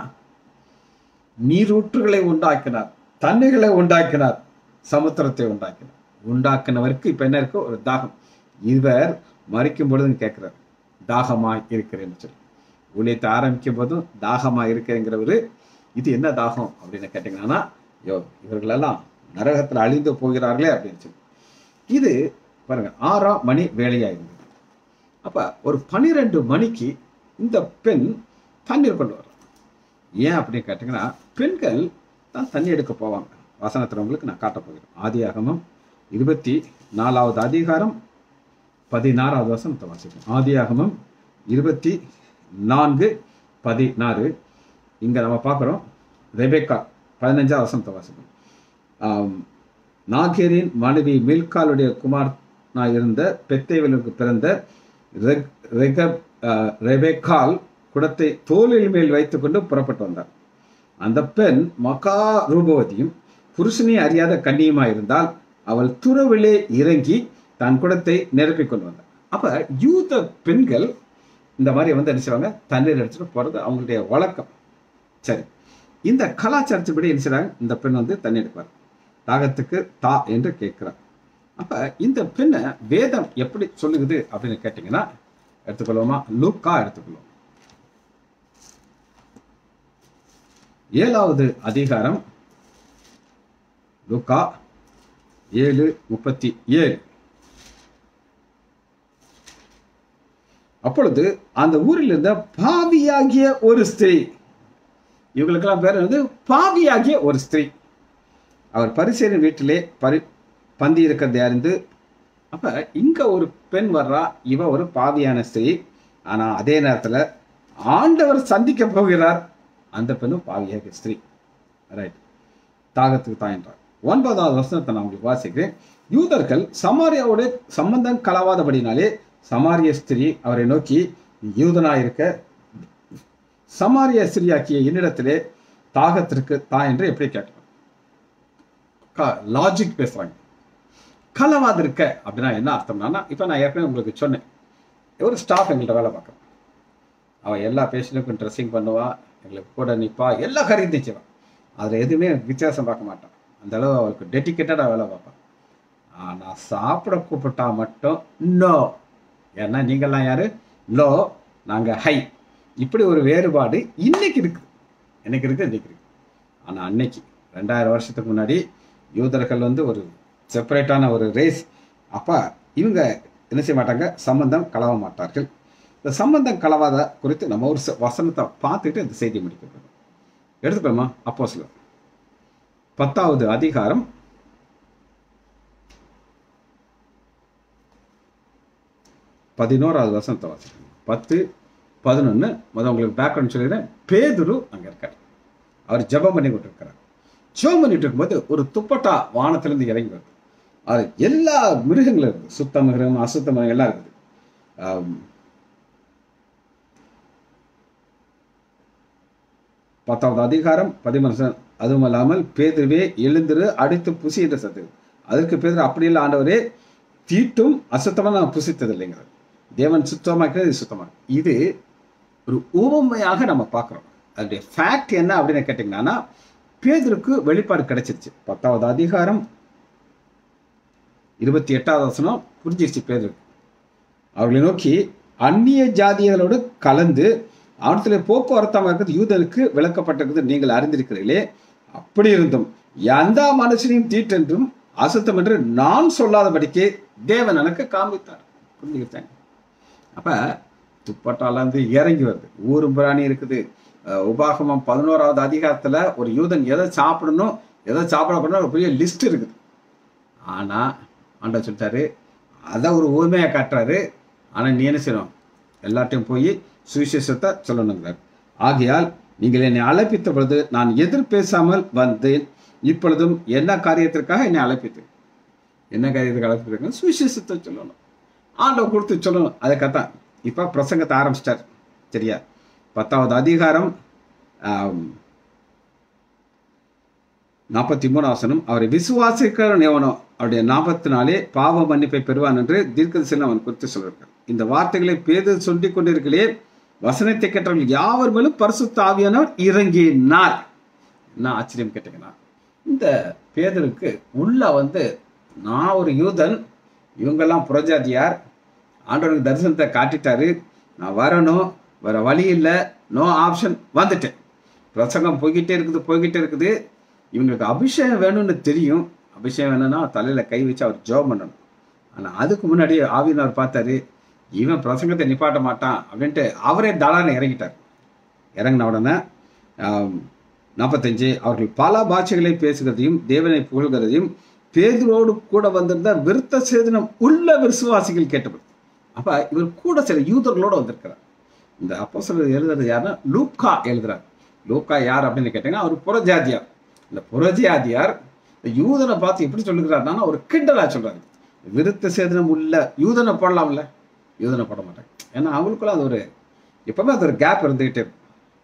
நீரூற்றுகளை உண்டாக்கினார் தண்ணீர்களை உண்டாக்கினார் சமுத்திரத்தை உண்டாக்கினார் உண்டாக்கினவருக்கு இப்ப என்ன இருக்கு ஒரு தாகம் இவர் மறிக்கும் பொழுது கேட்கிறார் தாகமாய் இருக்கிறேன்னு சொல்லி ஊழியத்தை ஆரம்பிக்கும் போதும் தாகமாய் இருக்கிறேங்கிறவரு இது என்ன தாகம் அப்படின்னு கேட்டீங்கன்னா யோ இவர்களெல்லாம் நரகத்துல அழிந்து போகிறார்களே அப்படின்னு சொல்லி இது பாருங்க ஆறாம் மணி வேலையா இருந்தது அப்ப ஒரு பனிரெண்டு மணிக்கு இந்த பெண் தண்ணீர் கொண்டு வர்றார் ஏன் அப்படின்னு கேட்டிங்கன்னா பெண்கள் தான் தண்ணி எடுக்க போவாங்க வசனத்தில் உங்களுக்கு நான் காட்ட போகிறேன் ஆதியாகமம் இருபத்தி நாலாவது அதிகாரம் பதினாறாவது வசனத்தை வாசிப்போம் ஆதியாகமம் இருபத்தி நான்கு பதினாறு இங்கே நம்ம பார்க்குறோம் ரெபேக்கா பதினஞ்சாவது வசனத்தை வாசிப்போம் ஆம், நாகேரின் மனைவி மில்காலுடைய குமாரனாய் இருந்த பெத்தேவலுக்கு பிறந்த ரெக்- ரெகப் அஹ், ரெபெக்கால் குடத்தை தோளில் மேல் வைத்துக்கொண்டு புறப்பட்டு வந்தார் அந்த பெண் மகா ரூபவதியும் புருஷனை அறியாத கண்ணியுமாய் இருந்தால் அவள் துறவிலே இறங்கி தன் குடத்தை நிரப்பிக் கொண்டு வந்தார் அப்ப யூத பெண்கள் இந்த மாதிரி வந்து என்ன செய்வாங்க தண்ணீர் எடுத்துட்டு போறது அவங்களுடைய வழக்கம் சரி இந்த கலாச்சாரத்தின்படி என்ன செய்றாங்க இந்த பெண் வந்து தண்ணி எடுப்பார் தாகத்துக்கு தா என்று கேட்கிறார் அப்ப இந்த பெண்ணை வேதம் எப்படி சொல்லுகுது அப்படின்னு கேட்டீங்கன்னா எடுத்துக்கொள்வோமா லூக்கா எடுத்துக்கொள்வோம் ஏழாவது அதிகாரம் லூக்கா ஏழு முப்பத்தி ஏழு அப்பொழுது அந்த ஊரில் இருந்த பாவியாகிய ஒரு ஸ்திரீ இவங்களுக்கெல்லாம் பேர் வந்து பாவியாகிய ஒரு ஸ்திரீ அவர் பரிசேரின் வீட்டிலே பரி பந்தி இருக்கிறதை அறிந்து அப்ப இங்க ஒரு பெண் வர்றா இவ ஒரு பாவியான ஸ்திரீ ஆனா அதே நேரத்துல ஆண்டவர் சந்திக்க போகிறார் அந்த பெண்ணும் பாவியாக ஸ்திரீ ரைட் தாகத்துக்கு தான் என்றார் ஒன்பதாவது வசனத்தை நான் உங்களுக்கு வாசிக்கிறேன் யூதர்கள் சமாரியாவோட சம்பந்தம் கலவாதபடினாலே சமாரிய ஸ்திரீ அவரை நோக்கி "நீ யூதனாயிருக்க சமாரிய ஸ்திரீயாக்கிய என்னிடத்திலே தாகத்திற்கு தா என்று எப்படி கேட்கிறார் லாஜிக் பேசுறாங்க கலவாது இருக்க அப்படின்னா என்ன அர்த்தம்னா இப்போ நான் ஏற்கனவே உங்களுக்கு சொன்னேன் ஒரு ஸ்டாஃப் எங்கள்கிட்ட வேலை பார்க்குறான் அவன் எல்லா பேஷண்ட்டுக்கும் ட்ரெஸ்ஸிங் பண்ணுவா எங்களுக்கு கூட நிற்பா எல்லா காரியத்தையும் செய்வான் அதில் எதுவுமே வித்தியாசம் பார்க்க மாட்டான் அந்த அளவு அவளுக்கு டெடிக்கேட்டடாக வேலை பார்ப்பான் ஆனால் சாப்பிட கூப்பிட்டா மட்டும் நோ ஏன்னா நீங்கள்லாம் யாரு லோ நாங்கள் ஹை இப்படி ஒரு வேறுபாடு இன்னைக்கு இருக்குது எனக்கு இருக்குது இன்னைக்கு இருக்குது ஆனால் அன்னைக்கு ரெண்டாயிரம் வருஷத்துக்கு முன்னாடி யூதர்கள் வந்து ஒரு செப்பரேட்டான ஒரு ரேஸ் அப்போ இவங்க என்ன செய்ய மாட்டாங்க சம்பந்தம் கலவ மாட்டார்கள் இந்த சம்பந்தம் கலவாத குறித்து நம்ம ஒரு ச- வசனத்தை பார்த்துட்டு இந்த செய்தி முடிக்கப்படும் எடுத்துக்கோமா அப்போ சில பத்தாவது அதிகாரம் பதினோராவது வசனத்தை வாசிக்கணும் பத்து பதினொன்று முதல் உங்களுக்கு பேக்ரவுண்ட் சொல்லிடுறேன் பேதுரு அங்கே இருக்கார் அவர் ஜெபம் பண்ணி கொண்டு இருக்கிறார் ஜெபம் பண்ணிட்டு இருக்கும்போது ஒரு துப்பட்டா வானத்திலிருந்து இறங்கி வருது அது எல்லா மிருகங்களும் இருக்குது சுத்த மிருகம் அசுத்த மிருகம் எல்லாம் இருக்குது ஆம், பத்தாவது அதிகாரம் பதிமூணு அதுவும் இல்லாமல் பேதுருவே எழுந்திரு அடித்து புசி என்று சத்து அதற்கு பேதுரு அப்படி இல்லை ஆண்டவரே தீட்டும் அசுத்தமாக நான் புசித்தது இல்லைங்கிறது தேவன் சுத்தமாக்கிறது இது சுத்தமாக இது ஒரு ஊமையாக நம்ம பார்க்குறோம் அதனுடைய ஃபேக்ட் என்ன அப்படின்னு கேட்டிங்கன்னா பேதுருக்கு வெளிப்பாடு கிடைச்சிருச்சு பத்தாவது அதிகாரம் இருபத்தி எட்டாவது வசனம் புரிஞ்சிருச்சு பேதுருக்கு அவர்களை நோக்கி அந்நிய ஜாதிகளோடு கலந்து அவனத்தில் போக்குவரத்தாக இருக்கிறது யூதருக்கு விளக்கப்பட்டிருக்கிறது நீங்கள் அறிந்திருக்கிறீர்களே அப்படி இருந்தும் எந்த மனுஷனையும் தீட்டென்றும் அசுத்தம் என்று நான் சொல்லாதபடிக்கு தேவன் எனக்கு காண்பித்தார் புரிஞ்சுக்கிட்டேன் அப்ப துப்பட்டால இருந்து இறங்கி வருது ஊரும் பிராணி இருக்குது அஹ் உபாகமம் பதினோராவது அதிகாரத்துல ஒரு யூதன் எதை சாப்பிடணும் எதை சாப்பிடக்கூடாது ஒரு பெரிய லிஸ்ட் இருக்குது ஆனா ஆண்டவர் சொல்லிட்டாரு அதை ஒரு ஊமையாக காட்டுறாரு ஆனா நீ என்ன செய்யணும் எல்லார்ட்டையும் போய் சுவிசேஷத்தை சொல்லணுங்கிறார் ஆகையால் நீங்கள் என்னை அழைப்பித்த பொழுது நான் எதிர் பேசாமல் வந்தேன் இப்பொழுதும் என்ன காரியத்திற்காக என்னை அழைப்பித்தேன் என்ன காரியத்துக்கு அழைப்பிருக்கேன் சுவிசேஷத்தை சொல்லணும் ஆண்டவர் கொடுத்து சொல்லணும் அதுக்காகத்தான் இப்போ பிரசங்கத்தை ஆரம்பிச்சிட்டார் சரியா பத்தாவது அதிகாரம் ஆம், நாற்பத்தி மூணாவசனம் அவரை விசுவாசிக்கிறவன் எவனோ அவருடைய நாற்பத்தி நாளே பாவ மன்னிப்பை பெறுவான் என்று தீர்க்கதரிசனம் அவன் குறித்து சொல்லியிருக்கார் இந்த வார்த்தைகளை பேது சொல்லிக் கொண்டிருக்கிறே வசனத்தை கேட்டவர்கள் யாவர் மேலும் பரிசுத்த ஆவியானவர் இறங்கினார் என்ன ஆச்சரியம் கேட்டீங்கன்னா இந்த பேதருக்கு உள்ள வந்து நான் ஒரு யூதன் இவங்கெல்லாம் புறஜாதியார் ஆண்டவனுக்கு தரிசனத்தை காட்டிட்டாரு நான் வரணும் வேற வழி இல்லை நோ ஆப்ஷன் வந்துட்டேன் பிரசங்கம் போய்கிட்டே இருக்குது போய்கிட்டே இருக்குது இவங்களுக்கு அபிஷேகம் வேணும்னு தெரியும் அபிஷேகம் வேணும்னா தலையில கை வச்சு அவர் ஜோம் பண்ணணும் ஆனா அதுக்கு முன்னாடி ஆவியினர் பார்த்தாரு இவன் பிரசங்கத்தை நிப்பாட்ட மாட்டான் அப்படின்ட்டு அவரே தலான இறங்கிட்டார் இறங்கின உடனே ஆம், நாற்பத்தஞ்சு அவர்கள் பல பாஷைகளை பேசுகிறதையும் தேவனை புகழ்கிறதையும் பேதுரோடு கூட வந்திருந்த விருத்த சேதனம் உள்ள விசுவாசிகள் கேட்டபடி அப்ப இவர் கூட சில யூதர்களோட வந்திருக்கிறார் இந்த அப்போ எழுதுறது யாருன்னா லூக்கா எழுதுறார் லூக்கா யார் அப்படின்னு கேட்டீங்கன்னா அவர் புறஜாதியார் இந்த புறஜாதியார் இந்த யூதனை பார்த்து எப்படி சொல்லுகிறாருன்னா ஒரு கிண்டலா சொல்றாரு விருத்த சேதனம் உள்ள யூதனை போடலாம்ல யூதனை போட மாட்டாங்க ஏன்னா அவங்களுக்குள்ள அது ஒரு எப்பவுமே அது ஒரு கேப் இருந்துகிட்டே இருக்கும்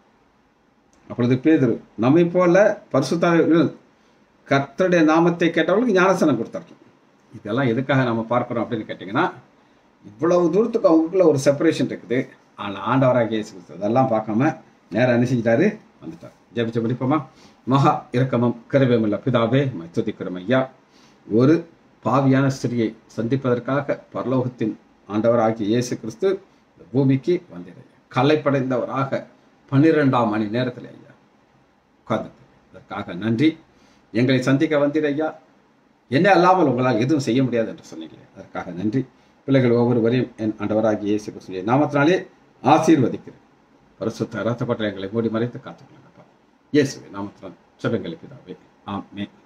அப்பொழுது பேதுரு நம்மை போல பரிசுத்தாவிகள் கர்த்தருடைய நாமத்தை கேட்டவர்களுக்கு ஞானசனம் கொடுத்தார்கள் இதெல்லாம் எதுக்காக நம்ம பார்க்கிறோம் அப்படின்னு கேட்டிங்கன்னா இவ்வளவு தூரத்துக்கு அவங்களுக்குள்ள ஒரு செப்பரேஷன் இருக்குது ஆனால் ஆண்டவராக இயேசு கிறிஸ்து அதெல்லாம் பார்க்காம நேரா என்ன செஞ்சிட்டாரு வந்துட்டார் ஜெபிச்ச முடிப்போமா மகா இரக்கமும் கருவேமில்ல பிதாவே உம்மை துதிக்கிறோம் ஐயா ஒரு பாவியான ஸ்திரியை சந்திப்பதற்காக பரலோகத்தின் ஆண்டவராகிய இயேசு கிறிஸ்து இந்த பூமிக்கு வந்தீர் கலைப்படைந்தவராக பன்னிரெண்டாம் மணி நேரத்தில் ஐயா உட்கார்ந்து அதற்காக நன்றி எங்களை சந்திக்க வந்தீர் ஐயா என்ன அல்லாமல் உங்களால் எதுவும் செய்ய முடியாது என்று சொன்னீங்களே அதற்காக நன்றி பிள்ளைகள் ஒவ்வொருவரையும் என் ஆண்டவராகிய இயேசு கிறிஸ்துவின் நாமத்தினாலே ஆசீர்வதிக்கிறேன் பரிசுத்த ரத்தப்பட்ட எங்களை மூடி மறைத்து காத்துக்கொள்ளுங்கப்பா இயேசுவை நாமத்தினால் செபங்களை பிதாவே ஆமென்